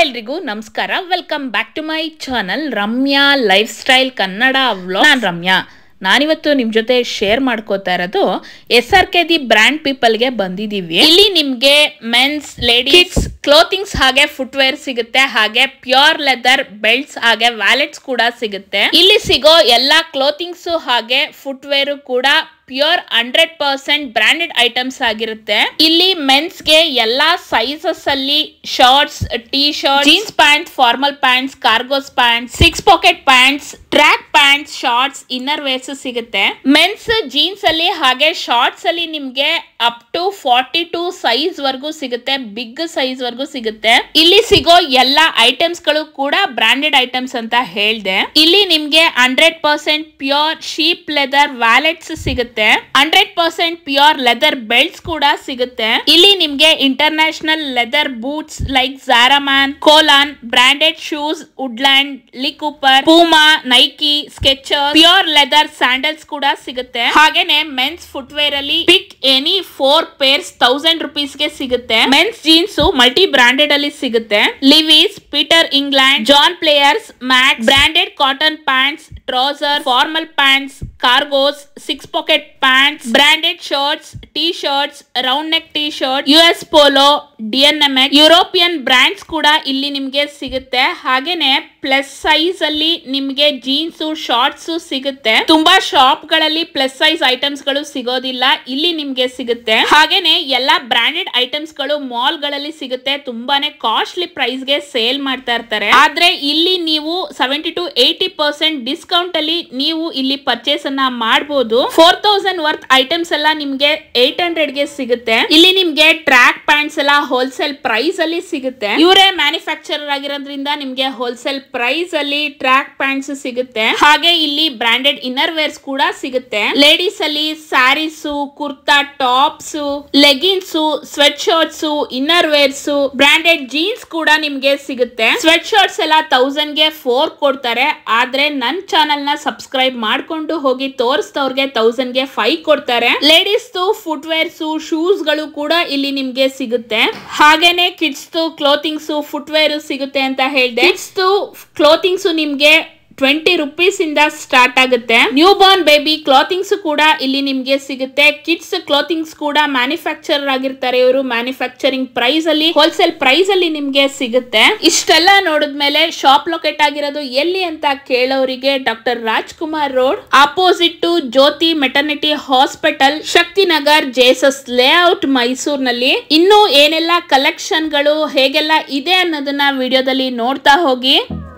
ಎಲ್ರಿಗೂ ನಮಸ್ಕಾರ welcome back to my channel Ramya lifestyle Kannada vlog ನಾನು ರಮ್ಯಾ ನಾನಿವತ್ತು ನಿಮ್ ಜೊತೆ ಶೇರ್ ಮಾಡ್ಕೋತಾ ಇರೋದು S R K the brand ಪೀಪಲ್ಗೆ ಬಂದಿದೀವಿ ಇಲ್ಲಿ ನಿಮ್ಗೆ ಮೆನ್ಸ್ ಲೇಡೀಸ್ ಕ್ಲೋತಿಂಗ್ಸ್ ಹಾಗೆ ಫುಟ್ವೇರ್ ಸಿಗುತ್ತೆ ಹಾಗೆ ಪ್ಯೂರ್ ಲೆದರ್ ಬೆಲ್ಟ್ಸ್ ಹಾಗೆ ವ್ಯಾಲೆಟ್ಸ್ ಕೂಡ ಸಿಗುತ್ತೆ ಇಲ್ಲಿ ಸಿಗೋ ಎಲ್ಲಾ ಕ್ಲೋತಿಂಗ್ಸ್ ಹಾಗೆ ಫುಟ್ವೇರ್ ಕೂಡ pure hundred percent branded items ಆಗಿರುತ್ತೆ ಇಲ್ಲಿ ಮೆನ್ಸ್ ಗೆ ಎಲ್ಲಾ ಸೈಜಸ್ ಅಲ್ಲಿ shirts T shirt jeans pant formal pants ಕಾರ್ಗೋಸ್ pants six pocket pants track pants shorts inner wears ಸಿಗುತ್ತೆ ಮೆನ್ಸ್ ಜೀನ್ಸ್ ಅಲ್ಲಿ ಹಾಗೆ ಶಾರ್ಟ್ಸ್ ಅಲ್ಲಿ ನಿಮ್ಗೆ up to forty two size ವರ್ಗೂ ಸಿಗುತ್ತೆ ಬಿಗ್ ಸೈಜ್ ವರ್ಗೂ ಸಿಗುತ್ತೆ ಇಲ್ಲಿ ಸಿಗೋ ಎಲ್ಲಾ ಐಟಮ್ಸ್ ಗಳು ಕೂಡ ಬ್ರಾಂಡೆಡ್ ಐಟಮ್ಸ್ ಅಂತ ಹೇಳ್ದೆ ಇಲ್ಲಿ ನಿಮ್ಗೆ hundred percent pure sheep leather wallets ಸಿಗುತ್ತೆ hundred percent pure leather belts ಕೂಡ ಸಿಗುತ್ತೆ ಇಲ್ಲಿ ನಿಮ್ಗೆ international leather boots like Zara Man Cole Haan branded shoes Woodland Lee Cooper Puma Nike Skecher pure leather sandals ಕೂಡ ಸಿಗುತ್ತೆ ಹಾಗೇನೆ ಮೆನ್ಸ್ ಫುಟ್ವೇರ್ ಅಲ್ಲಿ pick any four pairs thousand rupees ಗೆ ಸಿಗುತ್ತೆ ಮೆನ್ಸ್ ಜೀನ್ಸ್ ಮಲ್ಟಿ ಬ್ರಾಂಡೆಡ್ ಅಲ್ಲಿ ಸಿಗುತ್ತೆ Levi's Peter England John Players Max branded cotton pants trouser formal pants cargos six pocket pants branded shirts T shirts round neck T shirt U S Polo D N M X European brands ಕೂಡ ಇಲ್ಲಿ ನಿಮ್ಗೆ ಸಿಗುತ್ತೆ ಹಾಗೇನೆ plus size ಅಲ್ಲಿ ನಿಮ್ಗೆ jeans shorts ಸಿಗುತ್ತೆ ತುಂಬಾ shop ಗಳಲ್ಲಿ ಪ್ಲಸ್ ಸೈಜ್ ಐಟಮ್ಸ್ ಗಳು ಸಿಗೋದಿಲ್ಲ ಇಲ್ಲಿ ನಿಮ್ಗೆ ಸಿಗುತ್ತೆ ಹಾಗೇನೆ ಎಲ್ಲಾ ಬ್ರಾಂಡೆಡ್ ಐಟಮ್ಸ್ ಗಳು ಮಾಲ್ ಗಳಲ್ಲಿ ಸಿಗುತ್ತೆ ತುಂಬಾನೇ ಕಾಸ್ಟ್ಲಿ ಪ್ರೈಸ್ ಗೆ ಸೇಲ್ ಮಾಡ್ತಾ ಇರ್ತಾರೆ ಆದ್ರೆ ಇಲ್ಲಿ ನೀವು seventy to eighty percent discount ಅಲ್ಲಿ ನೀವು ಇಲ್ಲಿ ಪರ್ಚೇಸ್ ಅನ್ನ ಮಾಡಬಹುದು ಫೋರ್ ತೌಸಂಡ್ ವರ್ತ್ ಐಟಮ್ಸ್ ಎಲ್ಲ ನಿಮ್ಗೆ ಏಟ್ ಹಂಡ್ರೆಡ್ ಗೆ ಸಿಗುತ್ತೆ ಇಲ್ಲಿ ನಿಮ್ಗೆ ಟ್ರ್ಯಾಕ್ ಪ್ಯಾಂಟ್ಸ್ ಎಲ್ಲ ಹೋಲ್ಸೇಲ್ ಪ್ರೈಸ್ ಅಲ್ಲಿ ಸಿಗುತ್ತೆ ಇವರೇ ಮ್ಯಾನುಫ್ಯಾಕ್ಚರರ್ ಆಗಿರೋದ್ರಿಂದ ನಿಮ್ಗೆ ಹೋಲ್ಸೇಲ್ ಪ್ರೈಸ್ ಅಲ್ಲಿ ಟ್ರ್ಯಾಕ್ ಪ್ಯಾಂಟ್ಸ್ ಸಿಗುತ್ತೆ ಹಾಗೆ ಇಲ್ಲಿ ಬ್ರಾಂಡೆಡ್ ಇನ್ನರ್ ವೇರ್ಸ್ ಕೂಡ ಸಿಗುತ್ತೆ ಲೇಡೀಸ್ ಅಲ್ಲಿ sarees kurta tops leggings sweat shirts inner wears branded jeans ಕೂಡ ನಿಮ್ಗೆ ಸಿಗುತ್ತೆ ಸ್ವೆಟ್ ಶರ್ಟ್ಸ್ ಎಲ್ಲ ತೌಸಂಡ್ ಗೆ ಫೋರ್ ಕೊಡ್ತಾರೆ ಆದ್ರೆ ನನ್ ಚಾನೆಲ್ ನ ಸಬ್ಸ್ಕ್ರೈಬ್ ಮಾಡ್ಕೊಂಡು ಹೋಗಿ ತೋರಿಸಿದವ್ರಿಗೆ ತೌಸಂಡ್ ಗೆ ಫೈವ್ ಕೊಡ್ತಾರೆ ಲೇಡೀಸ್ ಫುಟ್ವೇರ್ಸ್ ಶೂಸ್ ಗಳು ಕೂಡ ಇಲ್ಲಿ ನಿಮ್ಗೆ ಸಿಗುತ್ತೆ ಹಾಗೇನೆ ಕಿಡ್ಸ್ ಕ್ಲೋತಿಂಗ್ಸ್ ಫುಟ್ವೇರ್ ಸಿಗುತ್ತೆ ಅಂತ ಹೇಳ್ದೆ ಕಿಡ್ಸ್ ಕ್ಲೋತಿಂಗ್ಸ್ ನಿಮ್ಗೆ ಟ್ವೆಂಟಿ ರುಪೀಸ್ ಇಂದ ಸ್ಟಾರ್ಟ್ ಆಗುತ್ತೆ ನ್ಯೂ ಬಾರ್ನ್ ಬೇಬಿ ಕ್ಲಾತಿಂಗ್ಸ್ ಕೂಡ ಇಲ್ಲಿ ನಿಮ್ಗೆ ಸಿಗುತ್ತೆ ಕಿಡ್ಸ್ ಕ್ಲಾತಿಂಗ್ಸ್ ಕೂಡ ಮ್ಯಾನುಫ್ಯಾಕ್ಚರರ್ ಆಗಿರ್ತಾರೆ ಇವರು ಮ್ಯಾನುಫ್ಯಾಕ್ಚರಿಂಗ್ ಪ್ರೈಸ್ ಅಲ್ಲಿ ಹೋಲ್ಸೇಲ್ ಪ್ರೈಸ್ ಅಲ್ಲಿ ನಿಮ್ಗೆ ಸಿಗುತ್ತೆ ಇಷ್ಟೆಲ್ಲ ನೋಡಿದ್ಮೇಲೆ ಶಾಪ್ ಲೊಕೇಟ್ ಆಗಿರೋದು ಎಲ್ಲಿ ಅಂತ ಕೇಳೋರಿಗೆ doctor Rajkumar road opposite to Jyothi maternity hospital Shakthinagar Jesus layout ಮೈಸೂರಿನಲ್ಲಿ ಇನ್ನು ಏನೆಲ್ಲ ಕಲೆಕ್ಷನ್ ಗಳು ಹೇಗೆಲ್ಲ ಇದೆ ಅನ್ನೋದನ್ನ ವಿಡಿಯೋದಲ್ಲಿ ನೋಡ್ತಾ ಹೋಗಿ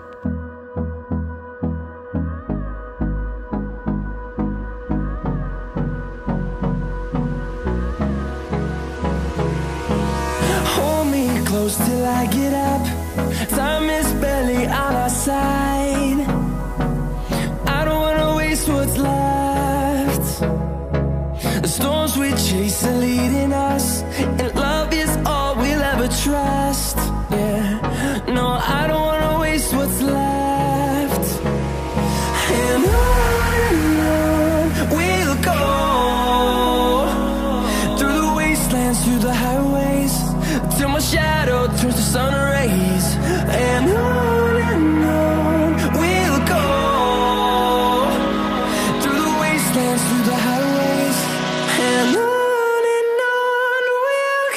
Hold me close till I get up. Time is barely on our side. I don't wanna waste what's left. The storms we chase are leading us, and love is all we'll ever trust. Yeah, no, I don't wanna waste what's left. And on and on we'll go through the wastelands, through the highways, till my shadow turns to sun rays. And on and on we'll go through the wastelands, through the highways, and on and on we'll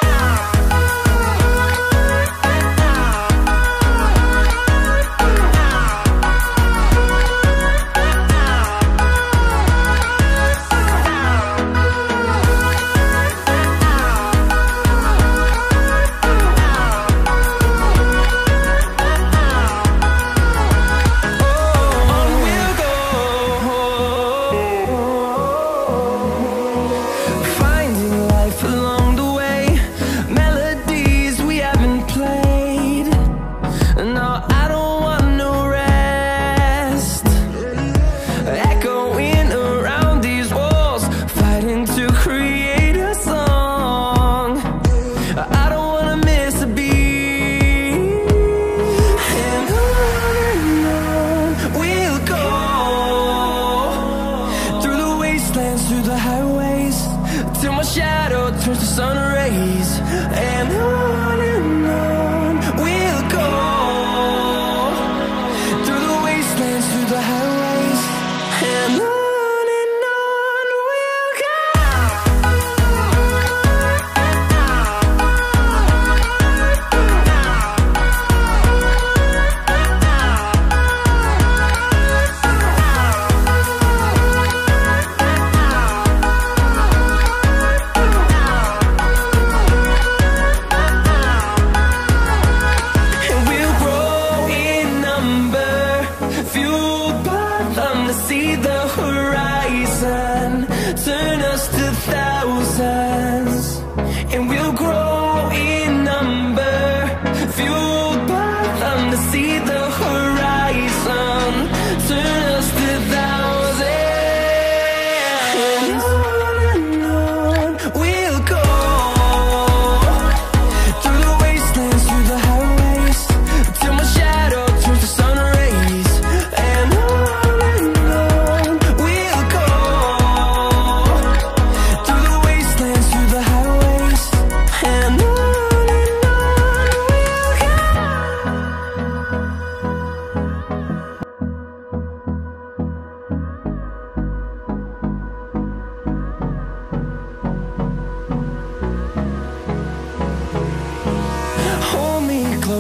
On we'll go, finding life along the way, melodies we haven't played. No, I don't want no rest. Echoing around these walls, fighting to create a song. I don't wanna miss a beat. And on and on we'll go through the wastelands, through the highways, till my shadow turns to sun rays. And on and on we'll go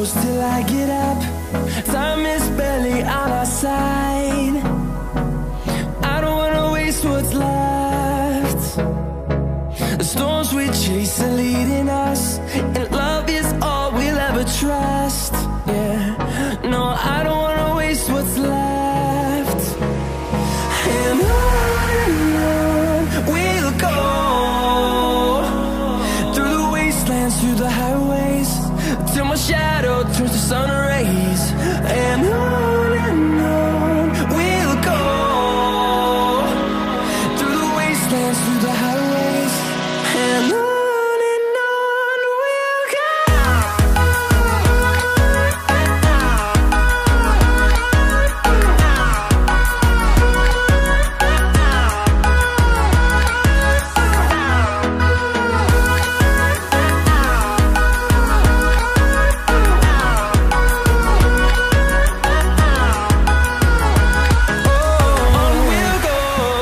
close till I get up. Time is barely on our side. I don't wanna waste what's left. The storms we chase are leading us, and love is all we'll ever trust. Yeah, no, I don't wanna waste what's left. And on and on we'll go through the wastelands, through the highways, till my shadow turns to sun rays. And on and on we'll go through the wastelands, through the highways, and on and on we'll On we'll go,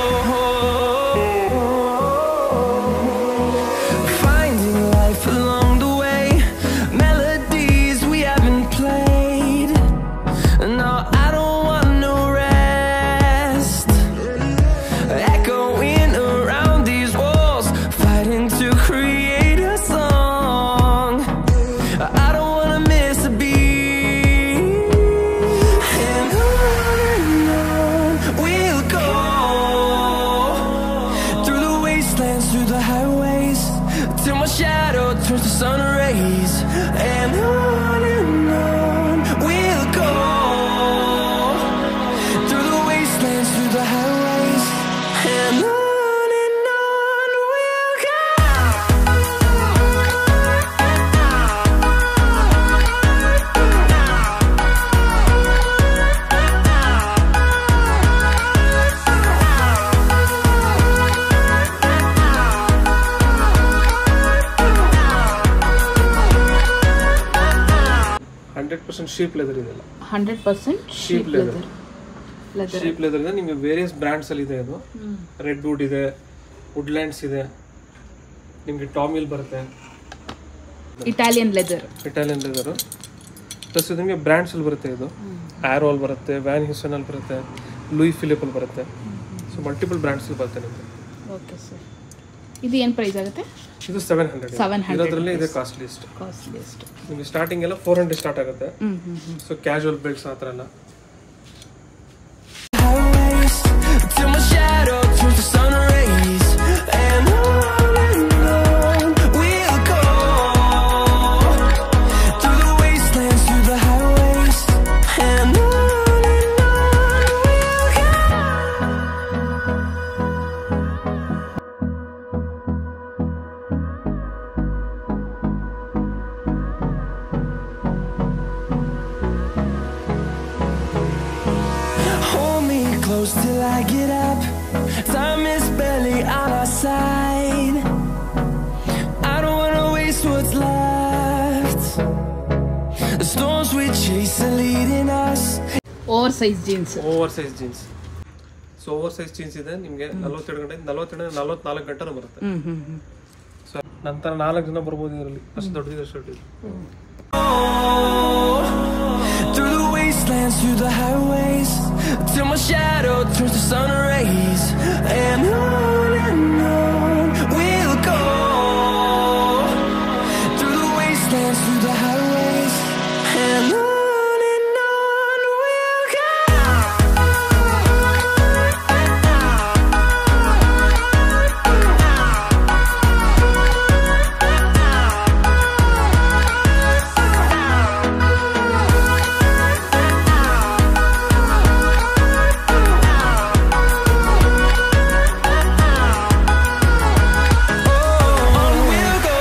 finding life along the way, melodies we haven't played. No, I don't want no rest. Echoing around these walls, fighting to create a song. I don't wanna miss a beat. And on and on we'll go through the wastelands, through the highways, till my shadow turns to sun rays. And on and on we'll go through the wastelands, through the highways, and on and on we'll go. Hundred percent sheep leather ಇದೆಲ್ಲ hundred percent sheep leather leather sheep leather ಇದೆ ನಿಮಗೆ various brands ಅಲ್ಲಿ ಇದೆ ಇದು red wood ಇದೆ Woodlands ಇದೆ ನಿಮಗೆ ಟಾಮಿಲ್ ಬರುತ್ತೆ Italian leather Italian leather plus ಇದು ನಿಮಗೆ ಬ್ರ್ಯಾಂಡ್ಸ್ ಅಲ್ಲಿ ಬರುತ್ತೆ ಇದು ಆರೋಲ್ ಬರುತ್ತೆ ವ್ಯಾನ್ ಹ್ಯೂಸನ್ ಅಲ್ಲಿ ಬರುತ್ತೆ ಲೂಯಿ ಫಿಲಿಪ್ ಅಲ್ಲಿ ಬರುತ್ತೆ ಸೊ ಮಲ್ಟಿಪಲ್ ಬ್ರ್ಯಾಂಡ್ಸ್ ಅಲ್ಲಿ ಬರುತ್ತೆ ನಿಮಗೆ ಓಕೆ ಸರ್ ಇದು ಏನು ಪ್ರೈಸ್ ಆಗುತ್ತೆ ಇದು ಸೆವೆನ್ ಹಂಡ್ರೆಡ್ 700 ಇರೋದ್ರಲ್ಲಿ ಇದೆ ಕಾಸ್ಟ್ಲಿಸ್ಟ್ ಕಾಸ್ಟ್ಲಿಯಸ್ಟ್ ನಿಮಗೆ ಸ್ಟಾರ್ಟಿಂಗ್ ಎಲ್ಲ ಫೋರ್ ಹಂಡ್ರೆಡ್ ಸ್ಟಾರ್ಟ್ ಆಗುತ್ತೆ ಹ್ಞೂ ಹ್ಞೂ ಹ್ಞೂ ಸೊ ಕ್ಯಾಶುವಲ್ ಬೆಲ್ಟ್ಸ್ ಆ ಥರ ಎಲ್ಲ highways till my shadow turns to sun rays and on and on we'll go through the wastelands through the highways and on and on we'll go Hold me close till I get up. Time is barely on our side. I don't wanna waste what's left. The storms we chase are leading us. Over size jeans over size jeans so over size jeans ಇದೆ ನಿಮಗೆ ನಲವತ್ತೆರಡು ಗಂಟೆ ನಲವತ್ತೆರಡು ನಲವತ್ನಾಲ್ಕು ಗಂಟೆ ಬರುತ್ತೆ ಹ್ಞೂ ಹ್ಞೂ ಹ್ಞೂ ಸೊ ನಂತರ ನಾಲ್ಕು ಜನ ಬರ್ಬೋದು ಇದರಲ್ಲಿ ಅಷ್ಟು ದೊಡ್ಡದಿದೆ ಶರ್ಟ್ ಇದು Through the wastelands, through the highways, till my shadow turns to sun rays. And on and on we'll go. Through the wastelands, through the highways, and on and on we'll go. On we'll go,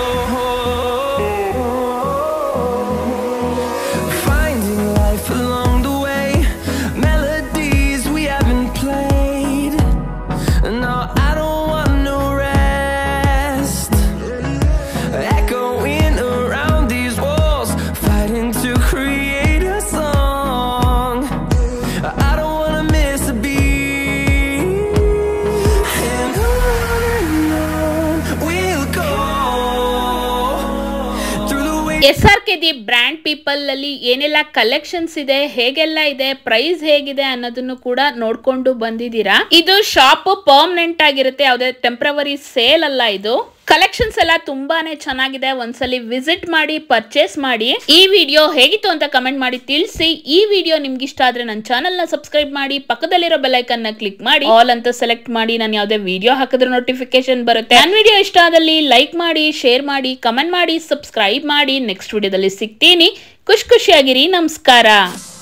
finding life along the way, melodies we haven't played. No, I don't want no rest. Echoing around these walls, fighting to create a song. I don't wanna miss a beat. And on and on we'll go through the way. S R K K the brand people ಅಲ್ಲಿ ಏನೆಲ್ಲ collections ಇದೆ ಹೇಗೆಲ್ಲ ಇದೆ price ಹೇಗಿದೆ ಅನ್ನೋದನ್ನು ಕೂಡ ನೋಡ್ಕೊಂಡು ಬಂದಿದ್ದೀರಾ ಇದು ಶಾಪ್ ಪರ್ಮನೆಂಟ್ ಆಗಿರುತ್ತೆ ಯಾವುದೇ ಟೆಂಪ್ರವರಿ ಸೇಲ್ ಅಲ್ಲ ಇದು ಕಲೆಕ್ಷನ್ಸ್ ಎಲ್ಲ ತುಂಬಾನೇ ಚೆನ್ನಾಗಿದೆ ಒಂದ್ಸಲಿ ವಿಸಿಟ್ ಮಾಡಿ ಪರ್ಚೇಸ್ ಮಾಡಿ ಈ ವಿಡಿಯೋ ಹೇಗಿತ್ತು ಅಂತ ಕಮೆಂಟ್ ಮಾಡಿ ತಿಳಿಸಿ ಈ ವಿಡಿಯೋ ನಿಮ್ಗೆ ಇಷ್ಟ ಆದ್ರೆ ನನ್ನ ಚಾನಲ್ ನ ಸಬ್ಸ್ಕ್ರೈಬ್ ಮಾಡಿ ಪಕ್ಕದಲ್ಲಿರೋ ಬೆಲೈಕನ್ ನ ಕ್ಲಿಕ್ ಮಾಡಿ ಆಲ್ ಅಂತ ಸೆಲೆಕ್ಟ್ ಮಾಡಿ ನಾನು ಯಾವುದೇ ವಿಡಿಯೋ ಹಾಕಿದ್ರೆ ನೋಟಿಫಿಕೇಶನ್ ಬರುತ್ತೆ ನನ್ನ ವಿಡಿಯೋ ಇಷ್ಟ ಆದಲ್ಲಿ ಲೈಕ್ ಮಾಡಿ ಶೇರ್ ಮಾಡಿ ಕಮೆಂಟ್ ಮಾಡಿ ಸಬ್ಸ್ಕ್ರೈಬ್ ಮಾಡಿ ನೆಕ್ಸ್ಟ್ ವಿಡಿಯೋದಲ್ಲಿ ಸಿಗ್ತೀನಿ ಖುಷಿ ಖುಷಿಯಾಗಿರಿ ನಮಸ್ಕಾರ